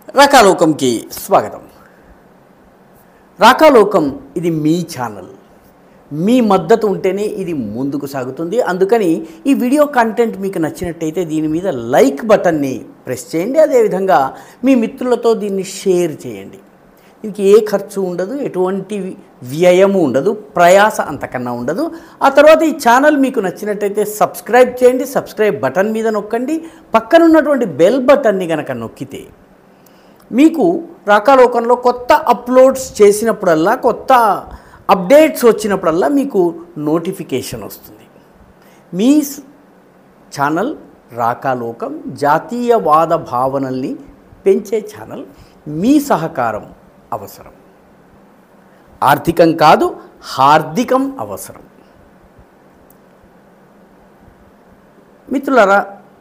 రాకాలోకంకి స్వాగతం రాకాలోకం ఇది మీ ఛానల్ మీ మద్దతు ఉంటేనే ఇది ముందుకు సాగుతుంది అందుకని ఈ వీడియో కంటెంట్ మీకు నచ్చినట్టయితే దీని మీద లైక్ బటన్ని ప్రెస్ చేయండి అదేవిధంగా మీ మిత్రులతో దీన్ని షేర్ చేయండి దీనికి ఏ ఖర్చు ఉండదు ఎటువంటి వ్యయము ఉండదు ప్రయాస అంతకన్నా ఉండదు ఆ తర్వాత ఈ ఛానల్ మీకు నచ్చినట్టయితే సబ్స్క్రైబ్ చేయండి సబ్స్క్రైబ్ బటన్ మీద నొక్కండి పక్కనున్నటువంటి బెల్ బటన్ని కనుక నొక్కితే మీకు రాకాలోకంలో కొత్త అప్లోడ్స్ చేసినప్పుడల్లా కొత్త అప్డేట్స్ వచ్చినప్పుడల్లా మీకు నోటిఫికేషన్ వస్తుంది మీ స్- ఛానల్ రాకాలోకం జాతీయవాద భావనల్ని పెంచే ఛానల్ మీ సహకారం అవసరం ఆర్థికం కాదు హార్దికం అవసరం మిత్రులారా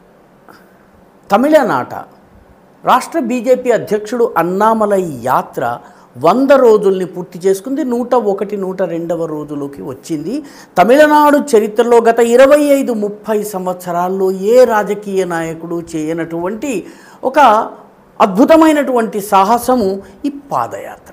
తమిళనాట రాష్ట్ర బీజేపీ అధ్యక్షుడు అన్నామలై యాత్ర వంద రోజుల్ని పూర్తి చేసుకుంది నూట ఒకటి నూట రెండవ రోజులోకి వచ్చింది తమిళనాడు చరిత్రలో గత ఇరవై ఐదు ముప్పై సంవత్సరాల్లో ఏ రాజకీయ నాయకుడు చేయనటువంటి ఒక అద్భుతమైనటువంటి సాహసము ఈ పాదయాత్ర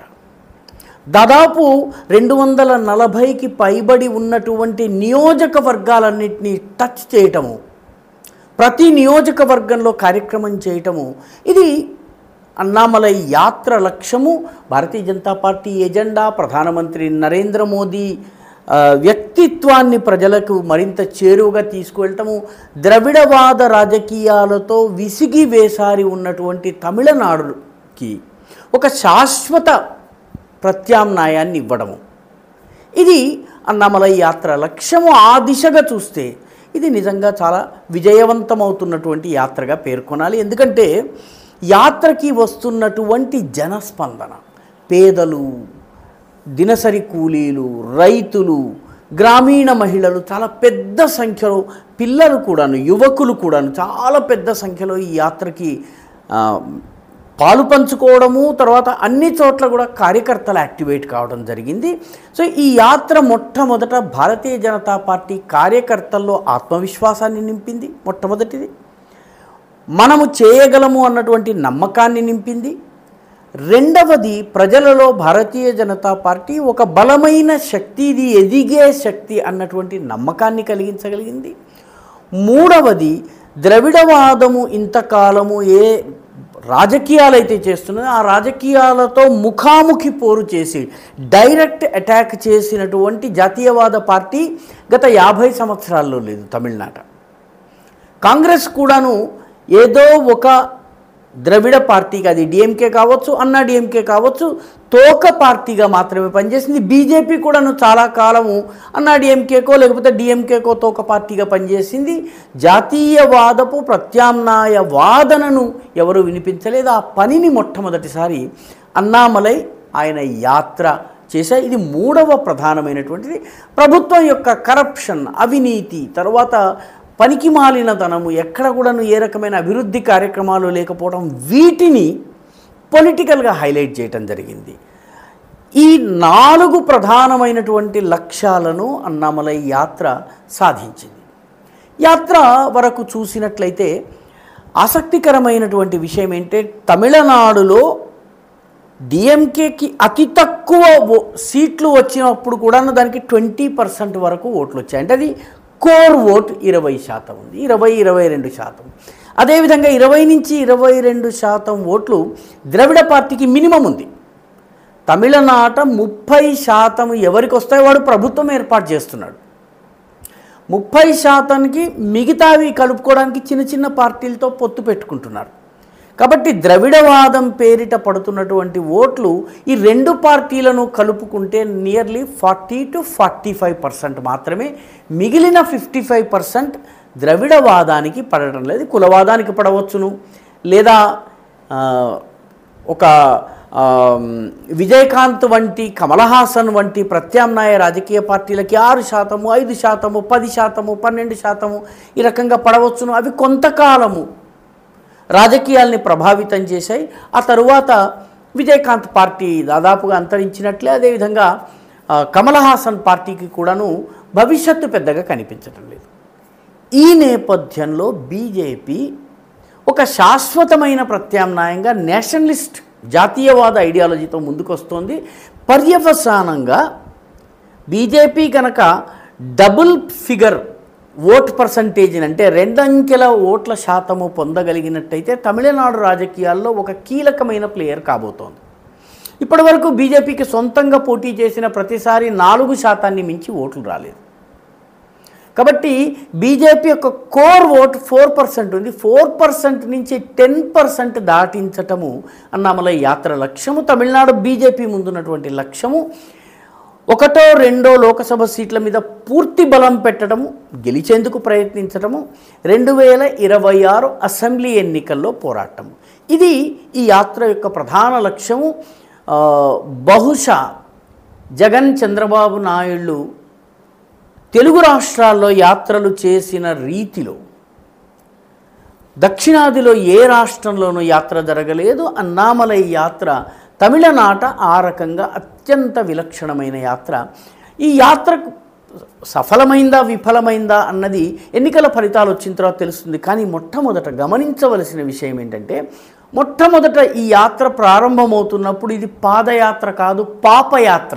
దాదాపు రెండు వందల నలభైకి పైబడి ఉన్నటువంటి నియోజకవర్గాలన్నింటినీ టచ్ చేయటము ప్రతి నియోజకవర్గంలో కార్యక్రమం చేయటము ఇది అన్నామలై యాత్ర లక్ష్యము భారతీయ జనతా పార్టీ ఎజెండా ప్రధానమంత్రి నరేంద్ర మోదీ ఆ, వ్యక్తిత్వాన్ని ప్రజలకు మరింత చేరువగా తీసుకువెళ్ళటము ద్రవిడవాద రాజకీయాలతో విసిగి వేసారి ఉన్నటువంటి తమిళనాడుకి ఒక శాశ్వత ప్రత్యామ్నాయాన్ని ఇవ్వడము ఇది అన్నామలై యాత్ర లక్ష్యము ఆ దిశగా చూస్తే ఇది నిజంగా చాలా విజయవంతమవుతున్నటువంటి యాత్రగా పేర్కొనాలి ఎందుకంటే యాత్రకి వస్తున్నటువంటి జనస్పందన పేదలు దినసరి కూలీలు రైతులు గ్రామీణ మహిళలు చాలా పెద్ద సంఖ్యలో పిల్లలు కూడాను యువకులు కూడాను చాలా పెద్ద సంఖ్యలో ఈ యాత్రకి ఆ, పాలు పంచుకోవడము తర్వాత అన్ని చోట్ల కూడా కార్యకర్తలు యాక్టివేట్ కావడం జరిగింది సో ఈ యాత్ర మొట్టమొదట భారతీయ జనతా పార్టీ కార్యకర్తల్లో ఆత్మవిశ్వాసాన్ని నింపింది మొట్టమొదటిది మనము చేయగలము అన్నటువంటి నమ్మకాన్ని నింపింది రెండవది ప్రజలలో భారతీయ జనతా పార్టీ ఒక బలమైన శక్తి ఇది ఎదిగే శక్తి అన్నటువంటి నమ్మకాన్ని కలిగించగలిగింది మూడవది ద్రవిడవాదము ఇంతకాలము ఏ రాజకీయాలు అయితే చేస్తున్నదో ఆ రాజకీయాలతో ముఖాముఖి పోరు చేసి డైరెక్ట్ అటాక్ చేసినటువంటి జాతీయవాద పార్టీ గత యాభై సంవత్సరాల్లో లేదు తమిళనాట కాంగ్రెస్ కూడాను ఏదో ఒక ద్రవిడ పార్టీగా అది డిఎంకే కావచ్చు అన్నా డిఎంకే కావచ్చు తోక పార్టీగా మాత్రమే పనిచేసింది బీజేపీ కూడాను చాలా కాలము అన్నా డిఎంకేకో లేకపోతే డిఎంకేకో తోక పార్టీగా పనిచేసింది జాతీయవాదపు ప్రత్యామ్నాయ వాదనను ఎవరు వినిపించలేదు ఆ పనిని మొట్టమొదటిసారి అన్నామలై ఆయన యాత్ర చేశా ఇది మూడవ ప్రధానమైనటువంటిది ప్రభుత్వం యొక్క కరప్షన్ అవినీతి తర్వాత పనికి మాలినతనము ఎక్కడ కూడాను ఏ రకమైన అభివృద్ధి కార్యక్రమాలు లేకపోవడం వీటిని పొలిటికల్గా హైలైట్ చేయటం జరిగింది ఈ నాలుగు ప్రధానమైనటువంటి లక్ష్యాలను అన్నామలై యాత్ర సాధించింది యాత్ర వరకు చూసినట్లయితే ఆసక్తికరమైనటువంటి విషయం ఏంటంటే తమిళనాడులో డిఎంకేకి అతి తక్కువ ఓ- సీట్లు వచ్చినప్పుడు కూడా దానికి ట్వంటీ పర్సెంట్ వరకు ఓట్లు వచ్చాయి అంటే అది కోర్ ఓట్ ఇరవై శాతం ఉంది ఇరవై ఇరవై రెండు శాతం అదేవిధంగా ఇరవై నుంచి ఇరవై రెండు శాతం ఓట్లు ద్రవిడ పార్టీకి మినిమం ఉంది తమిళనాట ముప్పై శాతం ఎవరికి వస్తాయో వాడు ప్రభుత్వం ఏర్పాటు చేస్తున్నాడు ముప్పై శాతానికి మిగతావి కలుపుకోవడానికి చిన్న చిన్న పార్టీలతో పొత్తు పెట్టుకుంటున్నారు కాబట్టి ద్రవిడవాదం పేరిట పడుతున్నటువంటి ఓట్లు ఈ రెండు పార్టీలను కలుపుకుంటే nearly forty two forty five percent మాత్రమే మిగిలిన ఫిఫ్టీ ఫైవ్ పర్సెంట్ ద్రవిడవాదానికి పడటం లేదు కులవాదానికి పడవచ్చును లేదా ఆ, ఒక ఆ, విజయకాంత్ వంటి కమలహాసన్ వంటి ప్రత్యామ్నాయ రాజకీయ పార్టీలకి ఆరు శాతము ఐదు శాతము పది శాతము పన్నెండు శాతము ఈ రకంగా పడవచ్చును అవి కొంతకాలము రాజకీయాల్ని ప్రభావితం చేశాయి ఆ తరువాత విజయకాంత్ పార్టీ దాదాపుగా అంతరించినట్లే అదేవిధంగా ఆ, కమల్ హాసన్ పార్టీకి కూడాను భవిష్యత్తు పెద్దగా కనిపించడం లేదు ఈ నేపథ్యంలో బీజేపీ ఒక శాశ్వతమైన ప్రత్యామ్నాయంగా నేషనలిస్ట్ జాతీయవాద ఐడియాలజీతో ముందుకొస్తోంది పర్యవసానంగా బీజేపీ కనుక డబుల్ ఫిగర్ ఓట్ పర్సంటేజ్ని అంటే రెండంకెల ఓట్ల శాతము పొందగలిగినట్టయితే తమిళనాడు రాజకీయాల్లో ఒక కీలకమైన ప్లేయర్ కాబోతోంది ఇప్పటివరకు బీజేపీకి సొంతంగా పోటీ చేసిన ప్రతిసారి నాలుగు శాతాన్ని మించి ఓట్లు రాలేదు కాబట్టి బీజేపీ యొక్క కోర్ ఓట్ ఫోర్ పర్సెంట్ ఉంది ఫోర్ పర్సెంట్ నుంచి టెన్ పర్సెంట్ దాటించటము అన్నామలై యాత్ర లక్ష్యము తమిళనాడు బీజేపీ ముందున్నటువంటి లక్ష్యము ఒకటో రెండో లోకసభ సీట్ల మీద పూర్తి బలం పెట్టడము గెలిచేందుకు ప్రయత్నించడము రెండు వేల ఇరవై ఆరు అసెంబ్లీ ఎన్నికల్లో పోరాటం ఇది ఈ యాత్ర యొక్క ప్రధాన లక్ష్యము ఆ, బహుశా జగన్ చంద్రబాబు నాయుళ్ళు తెలుగు రాష్ట్రాల్లో యాత్రలు చేసిన రీతిలో దక్షిణాదిలో ఏ రాష్ట్రంలోనూ యాత్ర జరగలేదు అన్నామలై యాత్ర తమిళనాట ఆ రకంగా అత్యంత విలక్షణమైన యాత్ర ఈ యాత్రకు సఫలమైందా విఫలమైందా అన్నది ఎన్నికల ఫలితాలు వచ్చిన తర్వాత తెలుస్తుంది కానీ మొట్టమొదట గమనించవలసిన విషయం ఏంటంటే మొట్టమొదట ఈ యాత్ర ప్రారంభమవుతున్నప్పుడు ఇది పాదయాత్ర కాదు పాపయాత్ర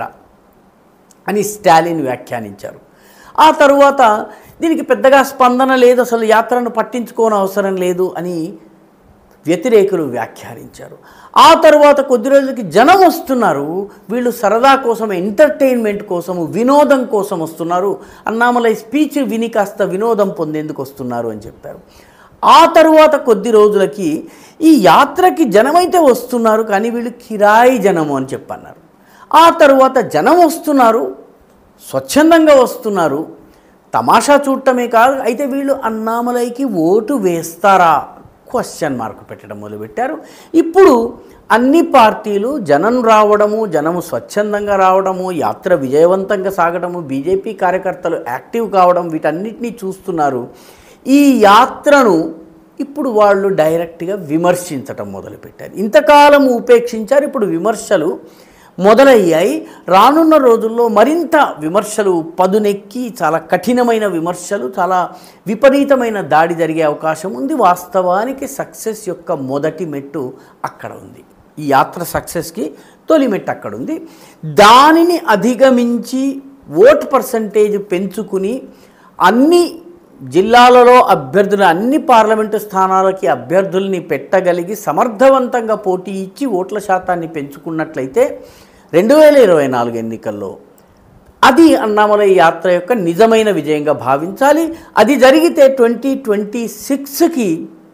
అని స్టాలిన్ వ్యాఖ్యానించారు ఆ తరువాత దీనికి పెద్దగా స్పందన లేదు అసలు యాత్రను పట్టించుకోని అవసరం లేదు అని వ్యతిరేకులు వ్యాఖ్యానించారు ఆ తరువాత కొద్ది రోజులకి జనం వస్తున్నారు వీళ్ళు సరదా కోసం ఎంటర్టైన్మెంట్ కోసము వినోదం కోసం వస్తున్నారు అన్నామలై స్పీచ్ విని కాస్త వినోదం పొందేందుకు వస్తున్నారు అని చెప్పారు ఆ తరువాత కొద్ది రోజులకి ఈ యాత్రకి జనమైతే వస్తున్నారు కానీ వీళ్ళు కిరాయి జనము అని చెప్పన్నారు ఆ తరువాత జనం వస్తున్నారు స్వచ్ఛందంగా వస్తున్నారు తమాషా చూడటమే కాదు అయితే వీళ్ళు అన్నామలైకి ఓటు వేస్తారా క్వశ్చన్ మార్క్ పెట్టడం మొదలుపెట్టారు ఇప్పుడు అన్ని పార్టీలు జనం రావడము జనము స్వచ్ఛందంగా రావడము యాత్ర విజయవంతంగా సాగడము బీజేపీ కార్యకర్తలు యాక్టివ్ కావడం వీటన్నిటినీ చూస్తున్నారు ఈ యాత్రను ఇప్పుడు వాళ్ళు డైరెక్ట్గా విమర్శించటం మొదలుపెట్టారు ఇంతకాలం ఉపేక్షించారు ఇప్పుడు విమర్శలు మొదలయ్యాయి రానున్న రోజుల్లో మరింత విమర్శలు పదునెక్కి చాలా కఠినమైన విమర్శలు చాలా విపరీతమైన దాడి జరిగే అవకాశం ఉంది వాస్తవానికి సక్సెస్ యొక్క మొదటి మెట్టు అక్కడ ఉంది ఈ యాత్ర సక్సెస్కి తొలి మెట్టు అక్కడ ఉంది దానిని అధిగమించి ఓట్ పర్సంటేజ్ పెంచుకుని అన్ని జిల్లాలలో అభ్యర్థులు అన్ని పార్లమెంటు స్థానాలకి అభ్యర్థుల్ని పెట్టగలిగి సమర్థవంతంగా పోటీ ఇచ్చి ఓట్ల శాతాన్ని పెంచుకున్నట్లయితే రెండు వేల ఇరవై నాలుగు ఎన్నికల్లో అది అన్నామలై యాత్ర యొక్క నిజమైన విజయంగా భావించాలి అది జరిగితే ట్వంటీ ట్వంటీ సిక్స్కి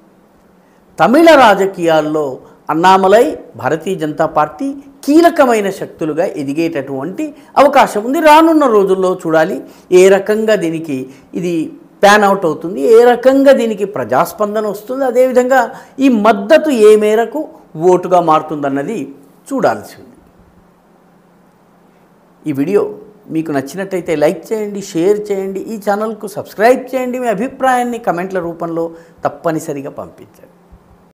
తమిళ రాజకీయాల్లో అన్నామలై భారతీయ జనతా పార్టీ కీలకమైన శక్తులుగా ఎదిగేటటువంటి అవకాశం ఉంది రానున్న రోజుల్లో చూడాలి ఏ రకంగా దీనికి ఇది ప్యాన్ అవుట్ అవుతుంది ఏ రకంగా దీనికి ప్రజాస్పందన వస్తుంది అదేవిధంగా ఈ మద్దతు ఏ మేరకు ఓటుగా మారుతుందన్నది చూడాల్సి ఉంది ఈ వీడియో మీకు నచ్చినట్టయితే లైక్ చేయండి షేర్ చేయండి ఈ ఛానల్కు సబ్స్క్రైబ్ చేయండి మీ అభిప్రాయాన్ని కమెంట్ల రూపంలో తప్పనిసరిగా పంపించండి